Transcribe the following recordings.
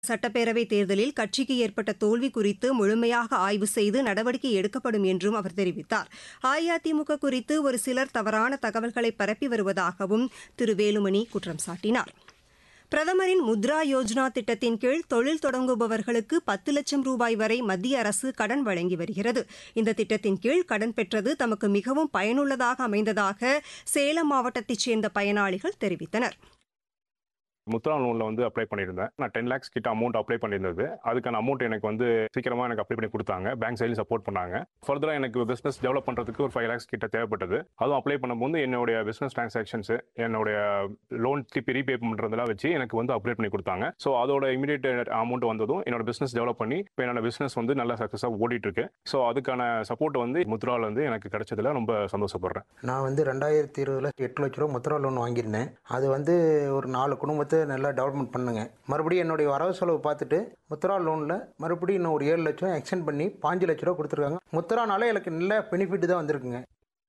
சட்டப்பேரவைத் தேர்தலில் கட்சிக்கு ஏற்பட்ட தோல்வி குறித்து முழுமையாக ஆய்வு செய்து நடவடிக்கை எடுக்கப்படும் என்றும் அவர் தெரிவித்தார் அஇஅதிமுக குறித்து ஒரு சிலர் தவறான தகவல்களை பரப்பி வருவதாகவும் திரு வேலுமணி குற்றம் சாட்டினார் பிரதமரின் முத்ரா யோஜனா திட்டத்தின் கீழ் தொழில் தொடங்குபவர்களுக்கு பத்து லட்சம் ரூபாய் வரை மத்திய அரசு கடன் வழங்கி வருகிறது இந்த திட்டத்தின் கீழ் கடன் பெற்றது தமக்கு மிகவும் பயனுள்ளதாக அமைந்ததாக சேலம் மாவட்டத்தைச் சேர்ந்த பயனாளிகள் தெரிவித்தனர் முத்ரா லோனில் வந்து அப்ளை பண்ணியிருந்தேன் நான் டென் லேக்ஸ் கிட்ட அமௌண்ட் அப்ளை பண்ணியிருந்தது அதுக்கான அமௌண்ட் எனக்கு வந்து சீக்கிரமாக எனக்கு அப்ளை பண்ணி கொடுத்தாங்க பேங்க் சைடில் சப்போர்ட் பண்ணாங்க ஃபர்தராக எனக்கு பிஸ்னஸ் டெவலப் பண்ணுறதுக்கு ஒரு ஃபைவ் லேக்ஸ் கிட்ட தேவைப்பட்டது அதுவும் அப்ளை பண்ணும்போது என்னுடைய பிஸ்னஸ் டிரான்சாக்ஷன்ஸ் என்னுடைய லோன் திருப்பி ரீபே பண்ணுறதெல்லாம் வச்சு எனக்கு வந்து அப்ளை பண்ணி கொடுத்தாங்க ஸோ அதோட இமீடியட் அமௌண்ட் வந்ததும் என்னோட பிஸ்னஸ் டெவலப் பண்ணி இப்போ என்னோட பிஸ்னஸ் வந்து நல்லா சக்ஸஸாக ஓடிட்டு இருக்கு ஸோ அதுக்கான சப்போர்ட் வந்து முத்ராவில் வந்து எனக்கு கிடைச்சதுல ரொம்ப சந்தோஷப்படுறேன் நான் வந்து ரெண்டாயிரத்தி இருபதுல எட்டு லட்ச ரூபா முத்ரா லோன் வாங்கியிருந்தேன் அது வந்து ஒரு நாலு குடும்பத்தை நல்லா டெவலப்மெண்ட் பண்ணுங்க மறுபடியும் என்னுடைய வரவு செலவு பார்த்துட்டு முத்ரா லோனில் மறுபடியும் இன்னும் ஒரு ஏழு லட்சம் எக்ஸ்டெண்ட் பண்ணி பாஞ்சு லட்ச ரூபா கொடுத்துருக்காங்க முத்ரானால எனக்கு நல்ல பெனிஃபிட் தான் வந்திருக்குங்க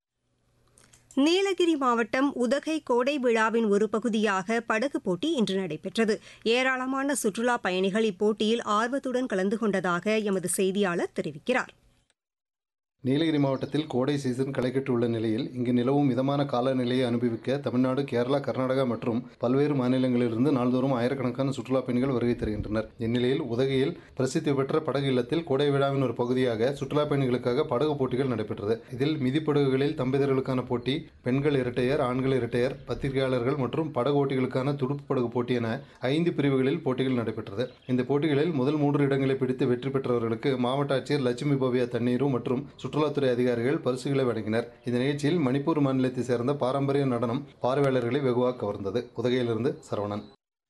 நீலகிரி மாவட்டம் உதகை கோடை விழாவின் ஒரு பகுதியாக படகு போட்டி இன்று நடைபெற்றது ஏராளமான சுற்றுலா பயணிகள் இப்போட்டியில் ஆர்வத்துடன் கலந்து கொண்டதாக எமது செய்தியாளர் தெரிவிக்கிறார் நீலகிரி மாவட்டத்தில் கோடை சீசன் களைகட்டுள்ள நிலையில் இங்கு நிலவும் மிதமான காலநிலையை அனுபவிக்க தமிழ்நாடு கேரளா கர்நாடகா மற்றும் பல்வேறு மாநிலங்களிலிருந்து நாள்தோறும் ஆயிரக்கணக்கான சுற்றுலா பயணிகள் வருகை தருகின்றனர் இந்நிலையில் உதகையில் பிரசித்தி பெற்ற படகு இல்லத்தில் கோடை விழாவின் ஒரு பகுதியாக சுற்றுலா பயணிகளுக்காக படகு போட்டிகள் நடைபெற்றது இதில் மிதிப்படகுகளில் தம்பதியர்களுக்கான போட்டி பெண்கள் இரட்டையர் ஆண்கள் இரட்டையர் பத்திரிகையாளர்கள் மற்றும் படகு ஓட்டிகளுக்கான துடுப்பு படகு போட்டி என ஐந்து பிரிவுகளில் போட்டிகள் நடைபெற்றது இந்த போட்டிகளில் முதல் மூன்று இடங்களை பிடித்து வெற்றி பெற்றவர்களுக்கு மாவட்ட ஆட்சியர் லட்சுமி பவ்யா தண்ணீரு மற்றும் சுற்றுலாத்துறை அதிகாரிகள் பரிசுகளை வழங்கினர் இந்த நிகழ்ச்சியில் மணிப்பூர் மாநிலத்தைச் சேர்ந்த பாரம்பரிய நடனம் பார்வையாளர்களை வெகுவாக கவர்ந்தது உதகையிலிருந்து சரவணன்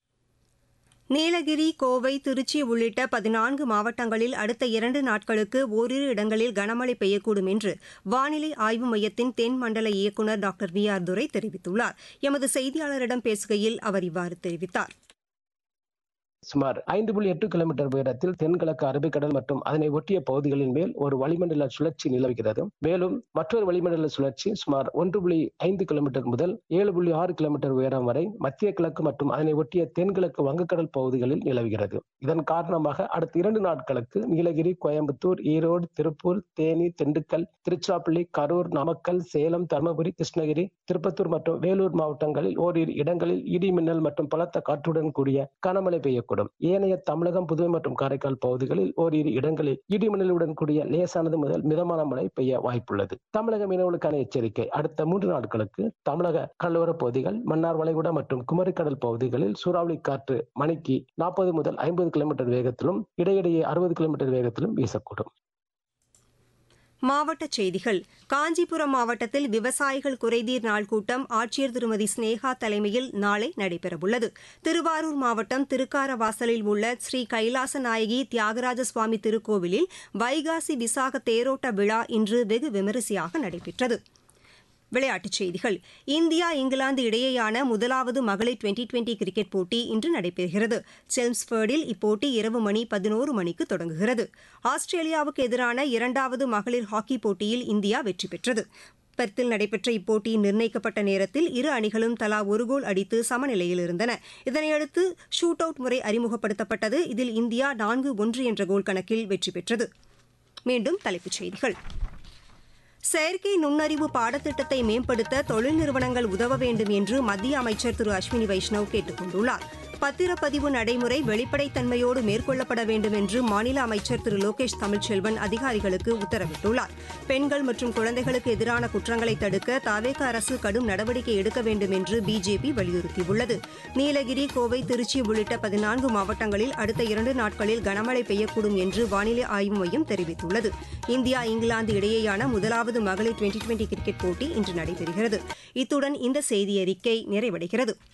நீலகிரி கோவை திருச்சி உள்ளிட்ட பதினான்கு மாவட்டங்களில் அடுத்த இரண்டு நாட்களுக்கு ஓரிரு இடங்களில் கனமழை பெய்யக்கூடும் என்று வானிலை ஆய்வு மையத்தின் தென் மண்டல இயக்குநர் டாக்டர் வி ஆர் துரை தெரிவித்துள்ளார் எமது செய்தியாளரிடம் பேசுகையில் அவர் இவ்வாறு தெரிவித்தார் சுமார் ஐந்து புள்ளி எட்டு கிலோமீட்டர் உயரத்தில் தென்கிழக்கு அரபிக்கடல் மற்றும் அதனை ஒட்டிய பகுதிகளின் மேல் ஒரு வளிமண்டல சுழற்சி நிலவுகிறது மேலும் மற்றொரு வளிமண்டல சுழற்சி சுமார் ஒன்று புள்ளி ஐந்து கிலோமீட்டர் முதல் ஏழு புள்ளி ஆறு கிலோமீட்டர் உயரம் வரை மத்திய கிழக்கு மற்றும் அதனை ஒட்டிய தென்கிழக்கு வங்கக்கடல் பகுதிகளில் நிலவுகிறது இதன் காரணமாக அடுத்த இரண்டு நாட்களுக்கு நீலகிரி கோயம்புத்தூர் ஈரோடு திருப்பூர் தேனி திண்டுக்கல் திருச்சிராப்பள்ளி கரூர் நாமக்கல் சேலம் தருமபுரி கிருஷ்ணகிரி திருப்பத்தூர் மற்றும் வேலூர் மாவட்டங்களில் ஓரிரு இடங்களில் இடி மின்னல் மற்றும் பலத்த காற்றுடன் கூடிய கனமழை பெய்யக்கூடும் கூடும் ஏனைய தமிழகம் புதுவை மற்றும் காரைக்கால் பகுதிகளில் ஓரிரு இடங்களில் இடிமின்னலுடன் கூடிய லேசானது முதல் மிதமான மழை பெய்ய வாய்ப்புள்ளது தமிழக மீனவர்களுக்கான எச்சரிக்கை அடுத்த மூன்று நாட்களுக்கு தமிழக கடலோர பகுதிகள் மன்னார் வளைகுடா மற்றும் குமரிக்கடல் பகுதிகளில் சூறாவளி காற்று மணிக்கு நாற்பது முதல் ஐம்பது கிலோமீட்டர் வேகத்திலும் இடையிடையே அறுபது கிலோமீட்டர் வேகத்திலும் வீசக்கூடும் மாவட்டச் செய்திகள் காஞ்சிபுரம் மாவட்டத்தில் விவசாயிகள் குறைதீர் நாள் கூட்டம் ஆட்சியர் திருமதி ஸ்னேகா தலைமையில் நாளை நடைபெறவுள்ளது திருவாரூர் மாவட்டம் திருக்காரவாசலில் உள்ள ஸ்ரீ கைலாச நாயகி தியாகராஜ சுவாமி திருக்கோவிலில் வைகாசி விசாக தேரோட்ட விழா இன்று வெகு விமரிசையாக நடைபெற்றது விளையாட்டுச் செய்திகள் இந்தியா இங்கிலாந்து இடையேயான முதலாவது மகளிர் டுவெண்டி டுவெண்டி கிரிக்கெட் போட்டி இன்று நடைபெறுகிறது செல்ம்ஸ்பர்டில் இப்போட்டி இரவு மணி பதினோரு மணிக்கு தொடங்குகிறது ஆஸ்திரேலியாவுக்கு எதிரான இரண்டாவது மகளிர் ஹாக்கி போட்டியில் இந்தியா வெற்றி பெற்றது பெர்த்தில் நடைபெற்ற இப்போட்டியின் நிர்ணயிக்கப்பட்ட நேரத்தில் இரு அணிகளும் தலா ஒரு கோல் அடித்து சமநிலையில் இருந்தன இதனையடுத்து ஷூட் அவுட் முறை அறிமுகப்படுத்தப்பட்டது இதில் இந்தியா நான்கு ஒன்று என்ற கோல் கணக்கில் வெற்றி பெற்றது மீண்டும் தலைப்புச் செய்திகள் செயற்கை நுண்ணறிவு பாடத்திட்டத்தை மேம்படுத்த தொழில் நிறுவனங்கள் உதவ வேண்டும் என்று மத்திய அமைச்சர் திரு அஸ்வினி வைஷ்ணவ் கேட்டுக் கொண்டுள்ளார் பத்திரப்பதிவு நடைமுறை வெளிப்படைத்தன்மையோடு மேற்கொள்ளப்பட வேண்டும் என்று மாநில அமைச்சர் திரு லோகேஷ் தமிழ்ச்செல்வன் அதிகாரிகளுக்கு உத்தரவிட்டுள்ளார் பெண்கள் மற்றும் குழந்தைகளுக்கு எதிரான குற்றங்களை தடுக்க தாவேக அரசு கடும் நடவடிக்கை எடுக்க வேண்டும் என்று பிஜேபி வலியுறுத்தியுள்ளது நீலகிரி கோவை திருச்சி உள்ளிட்ட பதினான்கு மாவட்டங்களில் அடுத்த இரண்டு நாட்களில் கனமழை பெய்யக்கூடும் என்று வானிலை ஆய்வு மையம் தெரிவித்துள்ளது இந்தியா இங்கிலாந்து இடையேயான முதலாவது மகளிர் டுவெண்டி டுவெண்டி கிரிக்கெட் போட்டி இன்று நடைபெறுகிறது இத்துடன் இந்த செய்தியறிக்கை நிறைவடைகிறது